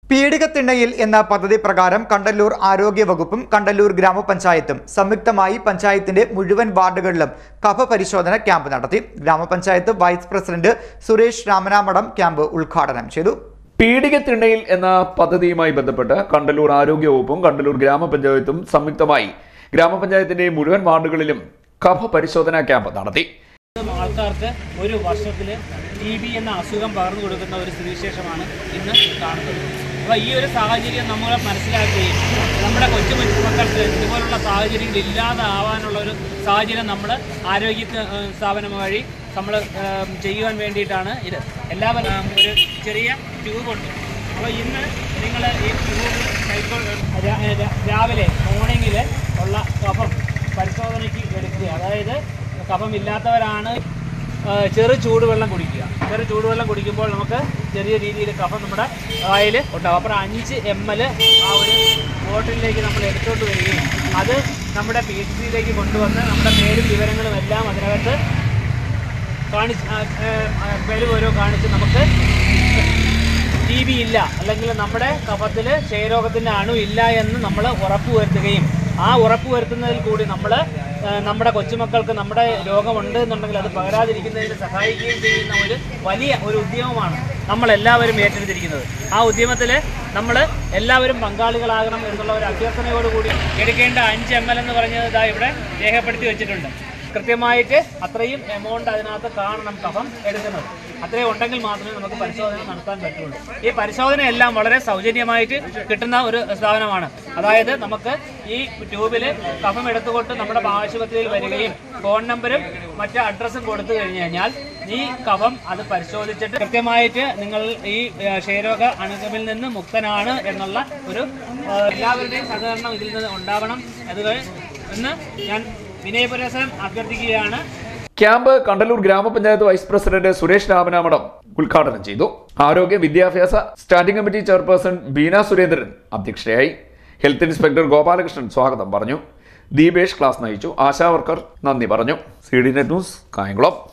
പീഡികത്തിണ്ണയിൽ എന്ന പദ്ധതി പ്രകാരം കണ്ടല്ലൂർ ആരോഗ്യ വകുപ്പും കണ്ടല്ലൂർ ഗ്രാമപഞ്ചായത്തും സംയുക്തമായി പഞ്ചായത്തിന്റെ മുഴുവൻ വാർഡുകളിലും കഫ പരിശോധന ക്യാമ്പ് നടത്തി ഗ്രാമപഞ്ചായത്ത് വൈസ് പ്രസിഡന്റ് സുരേഷ് രാമനാമടം ക്യാമ്പ് ഉദ്ഘാടനം ചെയ്തു പീഡികത്തിണ്ണയിൽ എന്ന പദ്ധതിയുമായി ബന്ധപ്പെട്ട് കണ്ടല്ലൂർ ആരോഗ്യവകുപ്പും കണ്ടല്ലൂർ ഗ്രാമപഞ്ചായത്തും സംയുക്തമായി ഗ്രാമപഞ്ചായത്തിന്റെ മുഴുവൻ വാർഡുകളിലും കഫ പരിശോധനാ ക്യാമ്പ് നടത്തി ആൾക്കാർക്ക് ഒരു വർഷത്തിൽ ടി ബി എന്ന അസുഖം പകർന്നു കൊടുക്കുന്ന ഒരു സ്ഥിതിവിശേഷമാണ് ഇന്ന് കാണുന്നത് അപ്പോൾ ഈ ഒരു സാഹചര്യം നമ്മൾ മനസ്സിലാക്കുകയും നമ്മുടെ കൊച്ചു കൊച്ചു മക്കൾക്ക് ഇതുപോലുള്ള സാഹചര്യങ്ങൾ ഇല്ലാതാവാനുള്ള ഒരു സാഹചര്യം നമ്മൾ ആരോഗ്യ ഏഹ്, സ്ഥാപനം വഴി നമ്മൾ ഏഹ്, ചെയ്യുവാൻ വേണ്ടിയിട്ടാണ് ഇത് എല്ലാവരും ഏഹ്, ഒരു ചെറിയ ട്യൂബുണ്ട് അപ്പോൾ ഇന്ന് നിങ്ങൾ ഈ ട്യൂബ് കൈക്കൊ രാ- രാ- രാവിലെ മോർണിംഗിൽ ഉള്ള കഫം പരിശോധനയ്ക്ക് എടുക്കുക അതായത് കഫമില്ലാത്തവരാണ് ആ, ചെറു ചൂടുവെള്ളം കുടിക്കുക ചെറു ചൂടുവെള്ളം കുടിക്കുമ്പോൾ നമുക്ക് ചെറിയ രീതിയിൽ കഫം നമ്മുടെ വായിൽ ഉണ്ടാകും അപ്പോൾ അഞ്ച് എം എൽ ആ ഒരു ബോട്ടിലേക്ക് നമ്മൾ എടുത്തുകൊണ്ട് വരികയും അത് നമ്മുടെ പി എച്ച് സിയിലേക്ക് കൊണ്ടുവന്ന് നമ്മുടെ പേരും വിവരങ്ങളും എല്ലാം അതിനകത്ത് കാണിച്ച് ആ, ഏ, ആ, പേര് ഓരോ കാണിച്ച് നമുക്ക് ടി ബി ഇല്ല അല്ലെങ്കിൽ നമ്മുടെ കഫത്തിൽ ക്ഷയരോഗത്തിൻ്റെ അണു ഇല്ല എന്ന് നമ്മൾ ഉറപ്പുവരുത്തുകയും ആ ഉറപ്പുവരുത്തുന്നതിൽ കൂടി നമ്മൾ നമ്മുടെ കൊച്ചുമക്കൾക്ക് നമ്മുടെ രോഗമുണ്ട് എന്നുണ്ടെങ്കിൽ അത് പകരാതിരിക്കുന്നതിന് സഹായിക്കുകയും ചെയ്യുന്ന ഒരു വലിയ ഒരു ഉദ്യമമാണ് നമ്മൾ എല്ലാവരും ഏറ്റെടുത്തിരിക്കുന്നത് ആ ഉദ്യമത്തിൽ നമ്മൾ എല്ലാവരും പങ്കാളികളാകണം എന്നുള്ള ഒരു അഭ്യർത്ഥനയോടുകൂടി എടുക്കേണ്ട അഞ്ച് എം എൽ എന്ന് പറഞ്ഞത് ഇതാ ഇവിടെ രേഖപ്പെടുത്തി വെച്ചിട്ടുണ്ട് കൃത്യമായിട്ട് അത്രയും എമൗണ്ട് അതിനകത്ത് കാണണം കഫം എടുക്കുന്നത് അത്രയും ഉണ്ടെങ്കിൽ മാത്രമേ നമുക്ക് പരിശോധന നടത്താൻ പറ്റുള്ളൂ ഈ പരിശോധന എല്ലാം വളരെ സൗജന്യമായിട്ട് കിട്ടുന്ന ഒരു സ്ഥാപനമാണ് അതായത് നമുക്ക് ഈ ട്യൂബിൽ കഫം എടുത്തുകൊണ്ട് നമ്മുടെ ആശുപത്രിയിൽ വരികയും ഫോൺ നമ്പറും മറ്റ് അഡ്രസ്സും കൊടുത്തു കഴിഞ്ഞു കഴിഞ്ഞാൽ ഈ കഫം അത് പരിശോധിച്ചിട്ട് കൃത്യമായിട്ട് നിങ്ങൾ ഈ ഏഹ്, ക്ഷയരോഗ അണുകമിൽ നിന്ന് മുക്തനാണ് എന്നുള്ള ഒരു ഏഹ്, എല്ലാവരുടെയും സഹകരണം ഇതിൽ നിന്ന് ഉണ്ടാവണം അത് എന്ന് ഞാൻ വിനയപുരസരം അഭ്യർത്ഥിക്കുകയാണ് ക്യാമ്പ് കണ്ടല്ലൂർ ഗ്രാമപഞ്ചായത്ത് വൈസ് പ്രസിഡന്റ് സുരേഷ് രാമനാമടം ഉദ്ഘാടനം ചെയ്തു ആരോഗ്യ വിദ്യാഭ്യാസ standing committee chairperson Beena Surendran അധ്യക്ഷയായി ഹെൽത്ത് ഇൻസ്പെക്ടർ ഗോപാലകൃഷ്ണൻ സ്വാഗതം പറഞ്ഞു ദീപേഷ് ക്ലാസ് നയിച്ചു ആശാ വർക്കർ നന്ദി പറഞ്ഞു C D net news Kayamkulam